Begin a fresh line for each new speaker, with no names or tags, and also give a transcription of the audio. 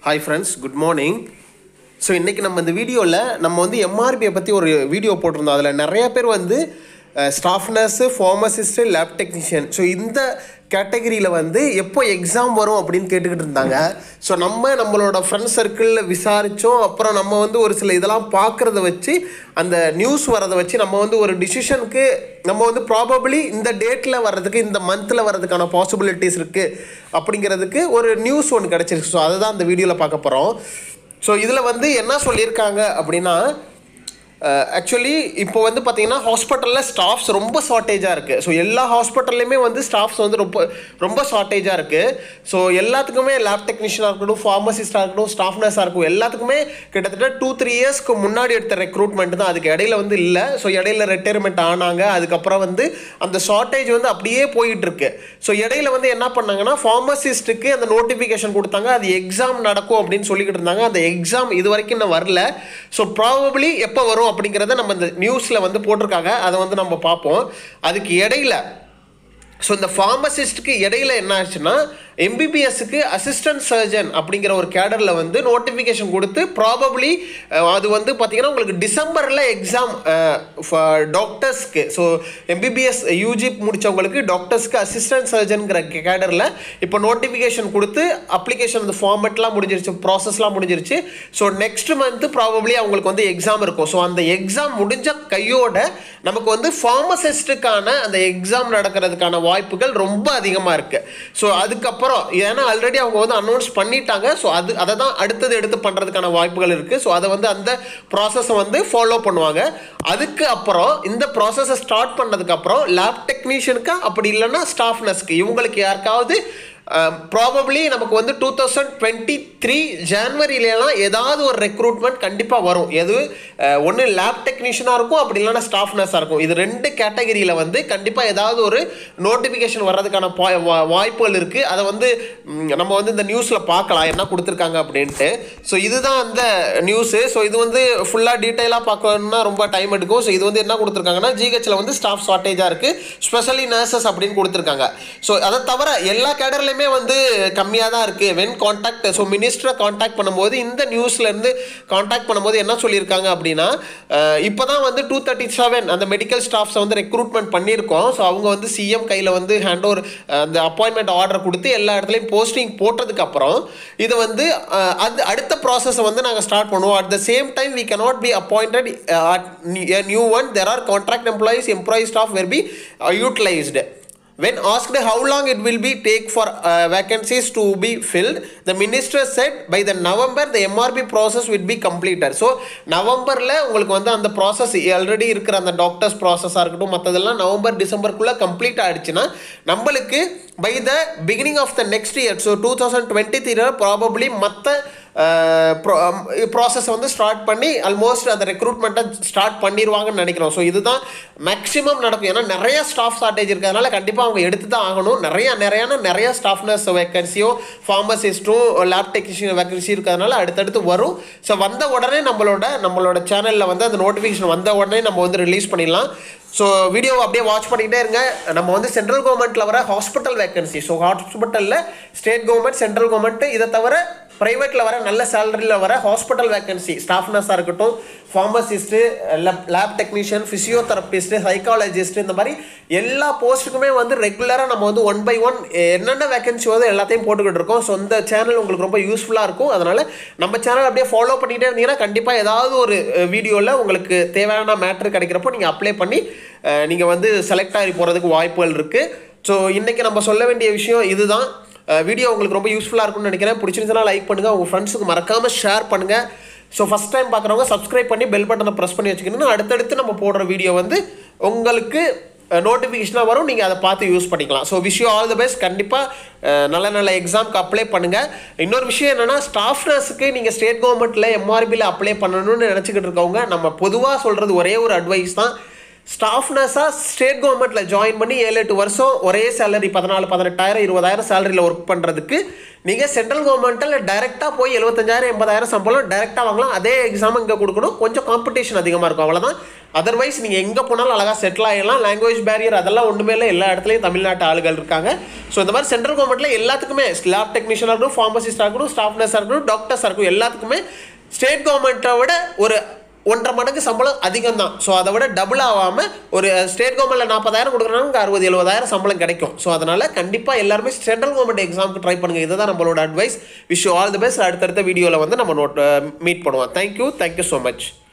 hi friends good morning so இன்றைக்கி நம்ம இந்த வீடியோவில் நம்ம வந்து எம்ஆர்பியை பற்றி ஒரு வீடியோ போட்டிருந்தோம் அதில் நிறைய பேர் வந்து staff nurse pharmacist lab technician so இந்த கேட்டகரியில் வந்து எப்போ எக்ஸாம் வரும் அப்படின்னு கேட்டுக்கிட்டு இருந்தாங்க ஸோ நம்ம நம்மளோட ஃப்ரெண்ட்ஸ் சர்க்கிளில் விசாரித்தோம் அப்புறம் நம்ம வந்து ஒரு சில இதெல்லாம் பார்க்குறத வச்சு அந்த நியூஸ் வரதை வச்சு நம்ம வந்து ஒரு டிசிஷனுக்கு நம்ம வந்து ப்ராபபிளி இந்த டேட்டில் வர்றதுக்கு இந்த மந்தில் வர்றதுக்கான பாசிபிலிட்டிஸ் இருக்குது அப்படிங்கிறதுக்கு ஒரு நியூஸ் ஒன்று கிடச்சிருக்கு ஸோ அதை தான் இந்த வீடியோவில் பார்க்க போகிறோம் ஸோ இதில் வந்து என்ன சொல்லியிருக்காங்க அப்படின்னா ஆக்சுவலி இப்போ வந்து பார்த்தீங்கன்னா ஹாஸ்பிட்டலில் ஸ்டாஃப்ஸ் ரொம்ப ஷார்ட்டேஜாக இருக்குது ஸோ எல்லா ஹாஸ்பிட்டல்லையுமே வந்து ஸ்டாஃப்ஸ் வந்து ரொம்ப ரொம்ப ஷார்ட்டேஜாக இருக்குது ஸோ எல்லாத்துக்குமே லேப் டெக்னீஷியனாக இருக்கட்டும் ஃபார்மசிஸ்டாக இருக்கட்டும் ஸ்டாஃப் நர்ஸாக இருக்கும் எல்லாத்துக்குமே கிட்டத்தட்ட டூ த்ரீ இயர்ஸ்க்கு முன்னாடி எடுத்த ரெக்ரூட்மெண்ட் தான் அதுக்கு இடையில வந்து இல்லை ஸோ இடையில ரிட்டையர்மெண்ட் ஆனாங்க அதுக்கப்புறம் வந்து அந்த ஷார்ட்டேஜ் வந்து அப்படியே போயிட்டு இருக்கு ஸோ இடையில வந்து என்ன பண்ணாங்கன்னா ஃபார்மசிஸ்ட்டுக்கு அந்த நோட்டிஃபிகேஷன் கொடுத்தாங்க அது எக்ஸாம் நடக்கும் அப்படின்னு சொல்லிக்கிட்டு இருந்தாங்க அந்த எக்ஸாம் இது வரைக்கும் இன்னும் வரல ஸோ ப்ராபபிளி எப்போ வரும் அப்படிங்கிறத நம்ம இந்த நியூஸில் வந்து போட்டிருக்காங்க அதை வந்து நம்ம பார்ப்போம் அதுக்கு இடையில ஸோ இந்த ஃபார்மசிஸ்ட்டுக்கு இடையில என்ன ஆச்சுன்னா எம்பிபிஎஸ்க்கு அசிஸ்டன்ட் சர்ஜன் அப்படிங்கிற ஒரு கேடரில் வந்து நோட்டிஃபிகேஷன் கொடுத்து ப்ராபப்ளி அது வந்து பார்த்தீங்கன்னா உங்களுக்கு டிசம்பரில் எக்ஸாம் டாக்டர்ஸ்க்கு ஸோ எம்பிபிஎஸ் யூஜி முடித்தவங்களுக்கு டாக்டர்ஸ்க்கு அசிஸ்டன்ட் சர்ஜன்கிற கேடரில் இப்போ நோட்டிஃபிகேஷன் கொடுத்து அப்ளிகேஷன் அந்த ஃபார்மெட்லாம் முடிஞ்சிருச்சு ப்ராசஸ்லாம் முடிஞ்சிருச்சு ஸோ நெக்ஸ்ட் மந்த்து ப்ராபப்ளி அவங்களுக்கு வந்து எக்ஸாம் இருக்கும் ஸோ அந்த எக்ஸாம் முடிஞ்ச கையோட நமக்கு வந்து ஃபார்மசிஸ்ட்டுக்கான அந்த எக்ஸாம் நடக்கிறதுக்கான வாய்ப்புகள் ரொம்ப அதிகமாக இருக்குது ஸோ அதுக்கப்புறம் ஏன்னா ஆல்ரெடி அவங்க வந்து அனௌன்ஸ் பண்ணிட்டாங்க ஸோ அது அதை தான் அடுத்தது எடுத்து பண்ணுறதுக்கான வாய்ப்புகள் இருக்குது ஸோ அதை வந்து அந்த ப்ராசஸை வந்து ஃபாலோ பண்ணுவாங்க அதுக்கு அப்புறம் இந்த ப்ராசஸை ஸ்டார்ட் பண்ணதுக்கப்புறம் லேப் டெக்னீஷியனுக்கு அப்படி இல்லைன்னா ஸ்டாஃப் நர்ஸ்க்கு இவங்களுக்கு யாருக்காவது ப்ராபப்ளி நமக்கு வந்து டூ தௌசண்ட் டுவெண்ட்டி த்ரீ ஜான்வரியிலலாம் ஏதாவது ஒரு ரெக்ரூட்மெண்ட் கண்டிப்பாக வரும் எது ஒன்று லேப் டெக்னீஷியனாக இருக்கும் அப்படி இல்லைன்னா ஸ்டாஃப் நர்ஸாக இருக்கும் இது ரெண்டு கேட்டகரியில் வந்து கண்டிப்பாக ஏதாவது ஒரு நோட்டிஃபிகேஷன் வர்றதுக்கான பா- வா- வாய்ப்புகள் இருக்குது அதை வந்து ம், நம்ம வந்து இந்த நியூஸில் பார்க்கலாம் என்ன கொடுத்துருக்காங்க அப்படின்ட்டு ஸோ இதுதான் அந்த நியூஸு ஸோ இது வந்து ஃபுல்லாக டீட்டெயிலாக பார்க்கணும்னா ரொம்ப டைம் எடுக்கும் ஸோ இது வந்து என்ன கொடுத்துருக்காங்கன்னா ஜிஹெச்சில் வந்து ஸ்டாஃப் ஷார்ட்டேஜாக இருக்குது ஸ்பெஷலி நர்சஸ் அப்படின்னு கொடுத்துருக்காங்க ஸோ அதை தவிர எல்லா கேடர்லையுமே வந்து கம்மியாக தான் இருக்குது வென் காண்டாக்ட் ஸோ மினிஸ்டரை காண்டாக்ட் பண்ணும்போது இந்த நியூஸ்லேருந்து காண்டாக்ட் பண்ணும்போது என்ன சொல்லியிருக்காங்க அப்படின்னா இப்போ தான் வந்து டூ தேர்ட்டி செவன் அந்த மெடிக்கல் ஸ்டாஃப்ஸை வந்து ரெக்ரூட்மெண்ட் பண்ணியிருக்கோம் ஸோ அவங்க வந்து சிஎம் கையில் வந்து ஹேண்ட் ஓவர் அந்த அப்பாயின்மெண்ட் ஆர்டர் கொடுத்து எல்லா இடத்துலையும் போஸ்டிங் போட்டதுக்கு அப்புறம் இது வந்து அஹ், அது அடுத்த ப்ராசஸை வந்து நாங்கள் ஸ்டார்ட் பண்ணுவோம் at the same time we cannot be appointed at new one there are contract employees employee staff will be uh, utilized when asked how long it will be take for uh, vacancies to be filled the minister said by the november the mrp process will be completed so நவம்பரில் உங்களுக்கு வந்து அந்த process already இருக்கிற அந்த doctors ப்ராசஸாக இருக்கட்டும் மற்றதெல்லாம் November டிசம்பருக்குள்ளே complete ஆயிடுச்சுன்னா நம்மளுக்கு by the beginning of the next year so two thousand twenty த்ரீல ப்ராபப்ளி மற்ற ப்ராசஸ் வந்து ஸ்டார்ட் பண்ணி ஆல்மோஸ்ட் அந்த ரெக்ரூட்மெண்ட்டை ஸ்டார்ட் பண்ணிடுவாங்கன்னு நினைக்கிறோம் ஸோ இதுதான் மேக்ஸிமம் நடக்கும் ஏன்னா நிறைய ஸ்டாஃப் ஷார்ட்டேஜ் இருக்கிறதுனால கண்டிப்பாக அவங்க எடுத்து தான் ஆகணும் நிறைய நிறையான நிறைய ஸ்டாஃப் நர்ஸ் வேக்கன்சியோ ஃபார்மசிஸ்ட்டும் லேப் டெக்னீஷியன் வேக்கன்சி இருக்கிறதுனால அடுத்தடுத்து வரும் ஸோ வந்த உடனே நம்மளோட நம்மளோட சேனலில் வந்து அந்த நோட்டிஃபிகேஷன் வந்த உடனே நம்ம வந்து ரிலீஸ் பண்ணிடலாம் ஸோ வீடியோவை அப்படியே வாட்ச் பண்ணிக்கிட்டே இருங்க நம்ம வந்து சென்ட்ரல் கவர்மெண்ட்டில் வர ஹாஸ்பிட்டல் வேக்கன்சி ஸோ ஹாஸ்பிட்டலில் ஸ்டேட் கவர்மெண்ட் சென்ட்ரல் கவர்மெண்ட் இதை தவிர ப்ரைவேட்டில் வர நல்ல சேலரியில் வர ஹாஸ்பிட்டல் வேக்கன்சி ஸ்டாஃப் நர்ஸாக இருக்கட்டும் pharmacist lab lab technician physiotherapist psychologist இந்த மாதிரி எல்லா போஸ்ட்டுக்குமே வந்து ரெகுலராக நம்ம வந்து ஒன் பை ஒன் என்னென்ன வேகன்சி வருதோ எல்லாத்தையும் போட்டுக்கிட்டு இருக்கோம் ஸோ இந்த சேனல் உங்களுக்கு ரொம்ப யூஸ்ஃபுல்லாக இருக்கும் அதனால் நம்ம சேனல் அப்படியே ஃபாலோ பண்ணிகிட்டே இருந்தீங்கன்னா கண்டிப்பாக ஏதாவது ஒரு வீடியோவில் உங்களுக்கு தேவையான மேட்ரு கிடைக்கிறப்போ நீங்கள் அப்ளை பண்ணி நீங்கள் வந்து செலக்ட் ஆகி போகிறதுக்கு வாய்ப்புகள் இருக்குது ஸோ இன்றைக்கி நம்ம சொல்ல வேண்டிய விஷயம் இதுதான் வீடியோ உங்களுக்கு ரொம்ப யூஸ்ஃபுல்லாக இருக்கும்னு நினைக்கிறேன் பிடிச்சிருந்துச்சுன்னா லைக் பண்ணுங்கள் உங்கள் ஃப்ரெண்ட்ஸுக்கு மறக்காமல் ஷேர் பண்ணுங்கள் ஸோ ஃபஸ்ட் டைம் பார்க்குறவங்க சப்ஸ்கிரைப் பண்ணி பெல் பட்டனை ப்ரெஸ் பண்ணி வச்சுக்கணும் அடுத்தடுத்து நம்ம போடுற வீடியோ வந்து உங்களுக்கு நோட்டிஃபிகேஷனாக வரும் நீங்கள் அதை பார்த்து யூஸ் பண்ணிக்கலாம் so wish you all the best கண்டிப்பாக நல்ல நல்ல எக்ஸாம்க்கு அப்ளை பண்ணுங்கள் இன்னொரு விஷயம் என்னென்னா ஸ்டாஃப் நர்ஸுக்கு நீங்கள் ஸ்டேட் கவர்மெண்ட்டில் எம்ஆர்பியில் அப்ளை பண்ணணும்னு நினச்சிக்கிட்டு இருக்கவங்க நம்ம பொதுவாக சொல்கிறது ஒரே ஒரு அட்வைஸ் தான் ஸ்டாஃப் நர்ஸாக ஸ்டேட் கவர்மெண்ட்டில் ஜாயின் பண்ணி ஏழு எட்டு வருஷம் ஒரே சேலரி பதினாலு பதினெட்டாயிரம் இருபதாயிரம் சேலரியில் ஒர்க் பண்ணுறதுக்கு நீங்கள் சென்ட்ரல் கவர்மெண்ட்டில் டைரெக்டாக போய் எழுபத்தஞ்சாயிரம் எண்பதாயிரம் சம்பளம் டைரெக்டாக வாங்கலாம் அதே எக்ஸாம் இங்கே கொடுக்கணும் கொஞ்சம் காம்படிஷன் அதிகமாக இருக்கும் அவ்வளோதான் அதர்வைஸ் நீங்கள் எங்கே போனாலும் அழகாக செட்டில் ஆகிடலாம் லாங்குவேஜ் பேரியர் அதெல்லாம் ஒன்றுமே இல்லை எல்லா இடத்துலையும் தமிழ்நாட்டு ஆளுகள் இருக்காங்க ஸோ இந்த மாதிரி சென்ட்ரல் கவர்மெண்ட்டில் எல்லாத்துக்குமே லேப் டெக்னீஷியனாக இருக்கட்டும் ஃபார்மசிஸ்டாக இருக்கட்டும் ஸ்டாஃப் நர்ஸாக இருக்கட்டும் டாக்டர்ஸாக இருக்கட்டும் எல்லாத்துக்குமே ஸ்டேட் கவர்மெண்ட்டை விட ஒரு ஒன்றரை மடங்கு சம்பளம் அதிகம் தான் ஸோ அதை விட டபுள் ஆகாமல் ஒரு ஸ்டேட் கவர்மெண்ட்டில் நாற்பதாயிரம் கொடுக்குறாங்க அறுபது எழுபதாயிரம் சம்பளம் கிடைக்கும் ஸோ அதனால் கண்டிப்பாக எல்லாருமே சென்ட்ரல் கவர்மெண்ட் எக்ஸாமுக்கு ட்ரை பண்ணுங்கள் இதுதான் நம்மளோட advice wish all the best அடுத்தடுத்த வீடியோவில் வந்து நம்ம நோட் மீட் பண்ணுவோம் தேங்க்யூ தேங்க்யூ ஸோ மச்